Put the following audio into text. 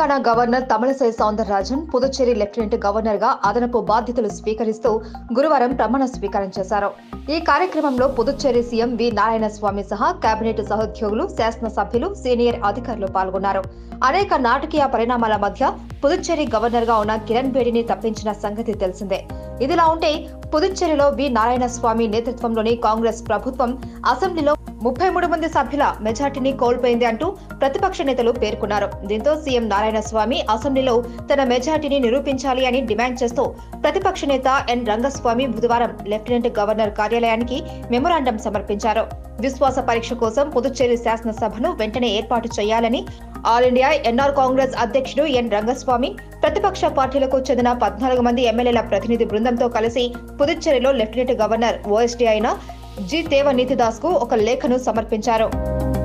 Telangana governor Tamilisai Soundararajan Puducherry lieutenant governor గా అదనపు బాధ్యతలు స్వీకరిస్తూ గురువారం ప్రమాణ స్వీకారం చేశారు ఈ కార్యక్రమంలో పుదుచ్చేరి సీఎం వి నారాయణ స్వామి సహా కేబినెట్ సహోద్యోగులు శాసనసభ్యులు సీనియర్ అధికారులు పాల్గొన్నారు అనేక నాటకీయ పరిణామాల మధ్య పుదుచ్చేరి గవర్నర్ గా ఉన్న కిరణ్ బేడిని తప్పించిన సంగతి తెలిసిందే ఇదిలా ఉంటే పుదుచ్చేరిలో వి నారాయణ స్వామి నేతృత్వంలోని కాంగ్రెస్ ప్రభుత్వం అసెంబ్లీలో ముప్పై మూడు మంది సభ్యుల మెజార్టీని కోల్పోయింది అంటూ ప్రతిపక్ష నేతలు పేర్కొన్నారు దీంతో సీఎం నారాయణ స్వామి అసెంబ్లీలో తన మెజార్టీని నిరూపించాలి అని డిమాండ్ చేస్తూ ప్రతిపక్ష నేత ఎన్ రంగస్వామి బుధవారం లెఫ్టినెంట్ గవర్నర్ కార్యాలయానికి మెమొరాండం సమర్పించారు విశ్వాస పరీక్ష కోసం పుదుచ్చేరి శాసనసభను వెంటనే ఏర్పాటు చేయాలని ఆల్ ఇండియా ఎన్ఆర్ కాంగ్రెస్ అధ్యక్షుడు ఎన్ రంగస్వామి ప్రతిపక్ష పార్టీలకు చెందిన పద్నాలుగు మంది ఎమ్మెల్యేల ప్రతినిధి బృందంతో కలిసి పుదుచ్చేరిలో లెఫ్టినెంట్ గవర్నర్ ఓఎస్డీ అయిన జి దేవ నీతిదాస్ కు ఒక లేఖను సమర్పించారు